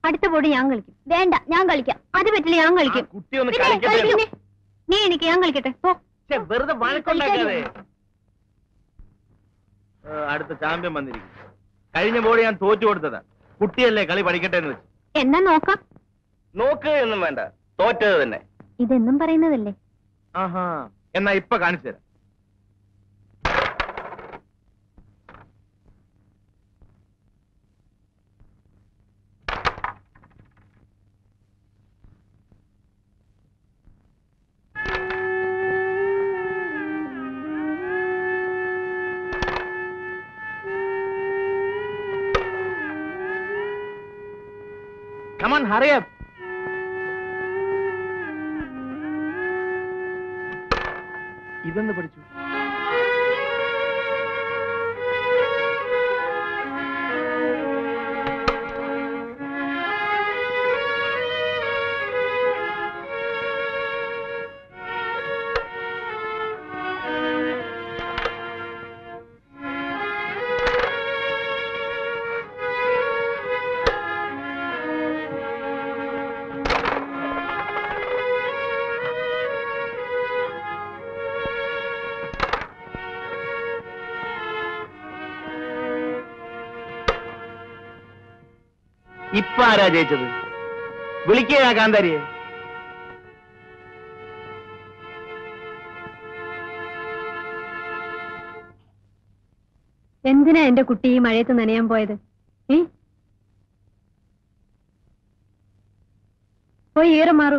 അടുത്ത ബോർഡ് ഞാൻ കളിക്കും വേണ്ട ഞാൻ കളിക്കാം അത് പറ്റില്ല ഞാൻ കളിക്കും കുട്ടി ഒന്ന് പിന്നെ കളിക്കട്ടെ കളിക്കുന്നേ. നീ എനിക്ക് ഞാൻ കളിക്കട്ടെ പോ ഛെ, വെറുതെ വഴക്കുണ്ടാക്കാതെ ഏ, അടുത്ത ചാമ്പ്യൻ വന്നിരിക്കും കഴിഞ്ഞ ബോർഡ് ഞാൻ തോറ്റു കൊടുത്തതാ കുട്ടിയല്ലേ കളി പഠിക്കട്ടെ എന്ന് വെച്ച് എന്നാ നോക്കാം നോക്ക് എന്നും വേണ്ട തോറ്റത് തന്നെ ഇതെന്നും പറയുന്നതല്ലേ ആഹാ എന്നാ ഇപ്പൊ കാണിച്ചു തരാം Come on, hurry up. ഇതെന്ന് പഠിച്ചു ഇപ്പൊ ആരാ ജയിച്ചത് വിളിക്കുക കാന്താരിയെ എന്തിനാ എന്റെ കുട്ടി ഈ മഴയത്ത് നനയാൻ പോയത് ഏ പോയി ഈറം മാറൂ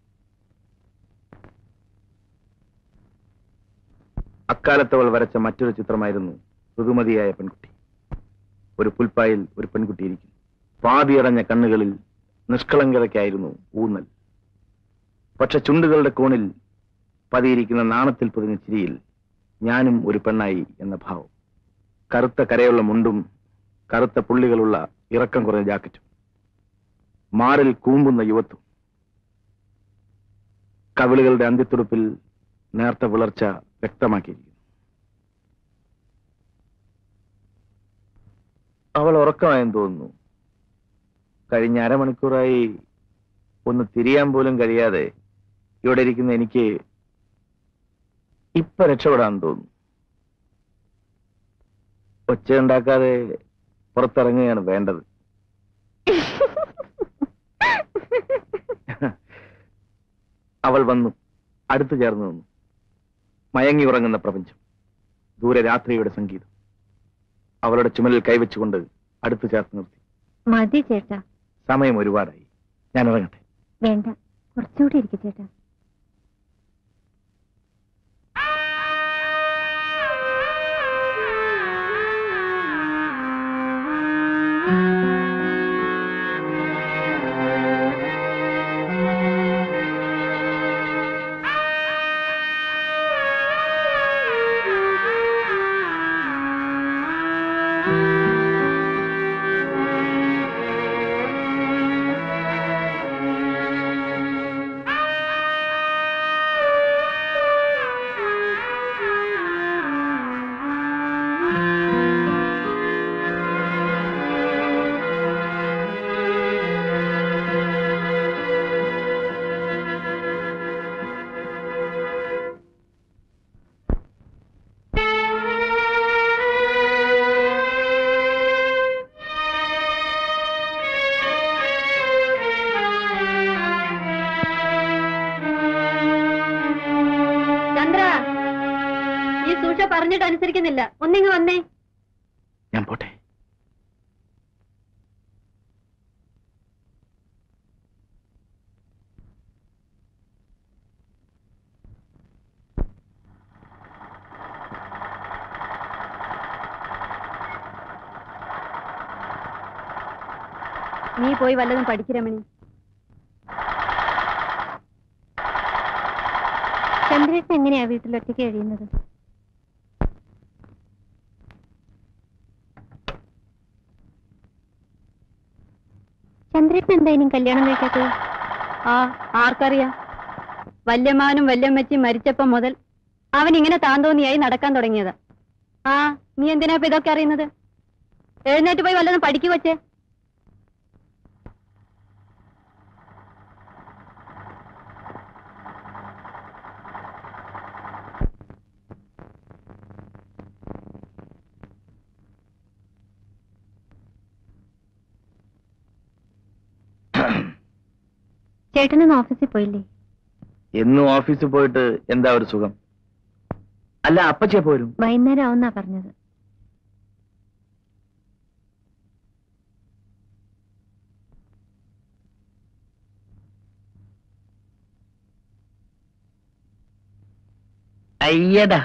അക്കാലത്തവൾ വരച്ച മറ്റൊരു ചിത്രമായിരുന്നു ഋതുമതിയായ പെൺകുട്ടി ഒരു പുൽപ്പായിൽ ഒരു പെൺകുട്ടി ഇരിക്കും പാതിയടഞ്ഞ കണ്ണുകളിൽ നിഷ്കളങ്കതയ്ക്കായിരുന്നു ഊന്നൽ പക്ഷെ ചുണ്ടുകളുടെ കോണിൽ പതിയിരിക്കുന്ന നാണത്തിൽ പൊതിഞ്ഞ ചിരിയിൽ ഞാനും ഒരു പെണ്ണായി എന്ന ഭാവം കറുത്ത കരയുള്ള മുണ്ടും കറുത്ത പുള്ളികളുള്ള ഇറക്കം കുറഞ്ഞ ജാക്കറ്റും മാറിൽ കൂമ്പുന്ന യുവത്വം കവിളുകളുടെ അന്ത്യത്തുടുപ്പിൽ നേർത്ത വിളർച്ച വ്യക്തമാക്കിയിരിക്കുന്നു അവൾ ഉറക്കമായെന്ന് തോന്നുന്നു കഴിഞ്ഞ അരമണിക്കൂറായി ഒന്ന് തിരിയാൻ പോലും കഴിയാതെ ഇവിടെ ഇരിക്കുന്ന എനിക്ക് ഇപ്പൊ രക്ഷപ്പെടാൻ തോന്നുന്നു ഒച്ചയുണ്ടാക്കാതെ പുറത്തിറങ്ങുകയാണ് വേണ്ടത് അവൾ വന്നു അടുത്തു ചേർന്ന് നിന്നു മയങ്ങി ഉറങ്ങുന്ന പ്രപഞ്ചം ദൂരെ രാത്രിയുടെ സംഗീതം അവളുടെ ചുമലിൽ കൈവച്ചുകൊണ്ട് അടുത്തു ചേർത്ത് നിർത്തി മതി ചേട്ടാ സമയം ഒരുപാടായി ഞാൻ ഇറങ്ങട്ടെ വേണ്ട കുറച്ചുകൂടി ഇരിക്കും ചേട്ടാ ചന്ദ്ര ഈ സൂക്ഷ പറഞ്ഞിട്ട് അനുസരിക്കുന്നില്ല ഒന്നിങ്ങ് വന്നേ ഞാൻ പോട്ടെ നീ പോയി വല്ലതും പഠിക്കിരമണി ചന്ദ്രേട്ടൻ എങ്ങനെയാ വീട്ടിൽ ഒറ്റയ്ക്ക് കഴിയുന്നത് ചന്ദ്രേട്ടൻ എന്താ ഇനിയും കല്യാണം കഴിക്കാത്തത് ആ ആർക്കറിയാം വല്യമാനും വല്യമ്മച്ചി മരിച്ചപ്പം മുതൽ അവൻ ഇങ്ങനെ താന്തോന്നിയായി നടക്കാൻ തുടങ്ങിയത് ആ നീ എന്തിനാ ഇപ്പൊ ഇതൊക്കെ അറിയുന്നത് എഴുന്നേറ്റ് പോയി വല്ലതും പഠിക്കു വച്ചേ ചേട്ടനൊന്ന് ഓഫീസിൽ പോയില്ലേ എന്നും ഓഫീസിൽ പോയിട്ട് എന്താ ഒരു സുഖം അല്ല അപ്പച്ചേ പോരും വൈകുന്നേരം ആവുന്നാ പറഞ്ഞത് അയ്യടാ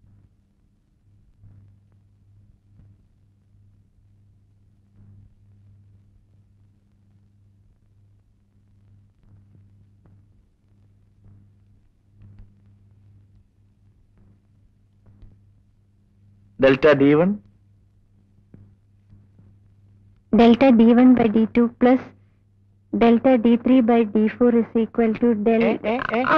delta D one delta D one by D two plus delta D three by D four is equal to del ആ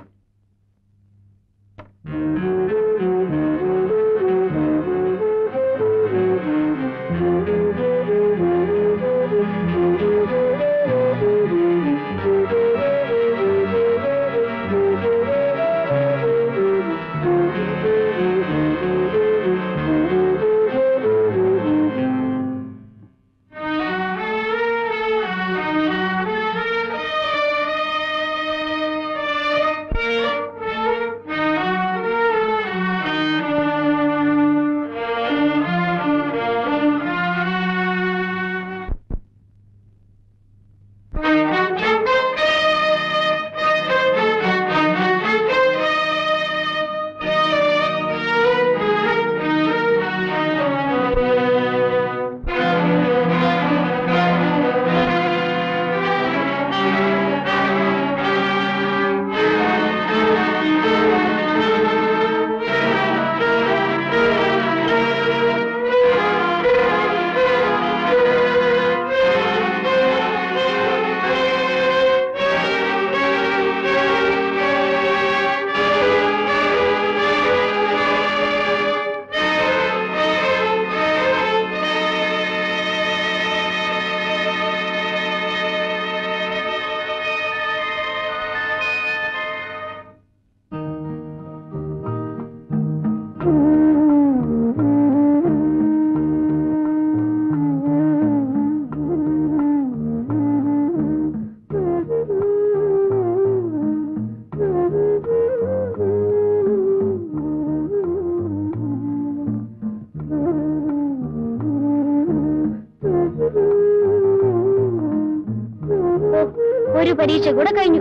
ഒരു പരീക്ഷ കൂടെ കഴിഞ്ഞു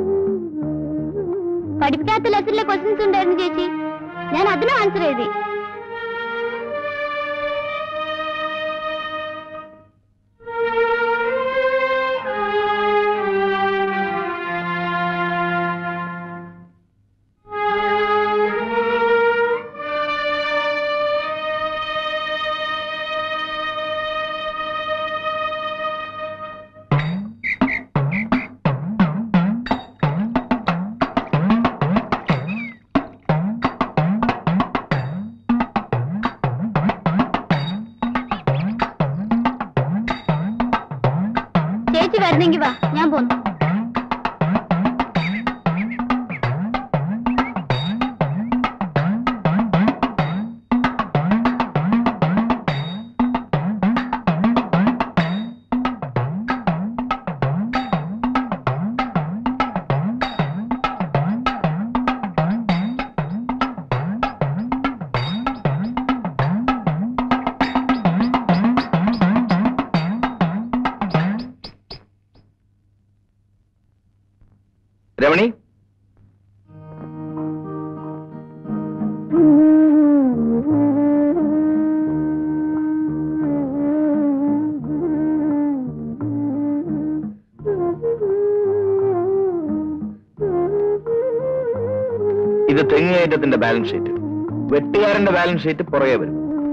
പഠിപ്പിക്കാത്ത ലെസണിലെ ക്വസ്റ്റ്യൻസ് ഉണ്ടായിരുന്നു ചേച്ചി ഞാൻ അതിനും ആൻസർ എഴുതി ചേച്ചി വരുന്നെങ്കി വാ ഞാൻ പോന്നു രമണി ഇത് തെങ്ങുകയറ്റത്തിന്റെ ബാലൻസ് ഷീറ്റ് വെട്ടുകാരന്റെ ബാലൻസ് ഷീറ്റ് പുറകെ വരും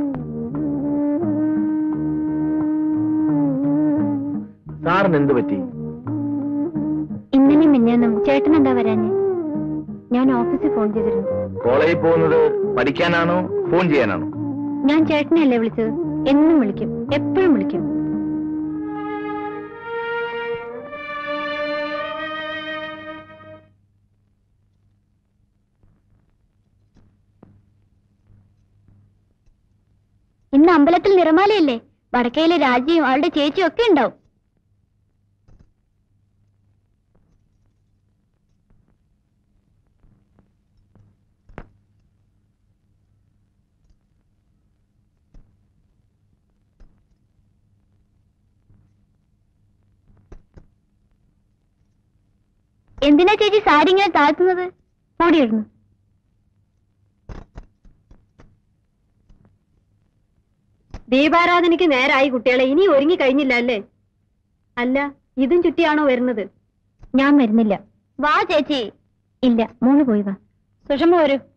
സാറിന് എന്ത് പറ്റി ഇന്നലെ മിന്നാന്നും ചേട്ടൻ എന്താ വരാഞ്ഞ് ഞാൻ ഓഫീസിൽ ഫോൺ ചെയ്തിരുന്നു കോളേജിൽ പോകുന്നത് പഠിക്കാനാണോ ഫോൺ ചെയ്യാനാണോ ഞാൻ ചേട്ടനെയല്ലേ വിളിച്ചത് എന്നും വിളിക്കും എപ്പോഴും വിളിക്കും ഇന്ന് അമ്പലത്തിൽ നിറമാലയല്ലേ വടക്കയിലെ രാജിയും അവളുടെ ചേച്ചിയും ഒക്കെ ഉണ്ടാവും എന്തിനാ ചേച്ചി സാരി ഇങ്ങനെ താഴ്ത്തുന്നത് ഓടിയിടുന്നു ദീപാരാധനയ്ക്ക് നേരായി കുട്ടികളെ ഇനി ഒരുങ്ങി കഴിഞ്ഞില്ല അല്ലേ അല്ല ഇതും ചുറ്റിയാണോ വരുന്നത് ഞാൻ വരുന്നില്ല വാ ചേച്ചി ഇല്ല മോള് പോയി വാ സുഷമ വരൂ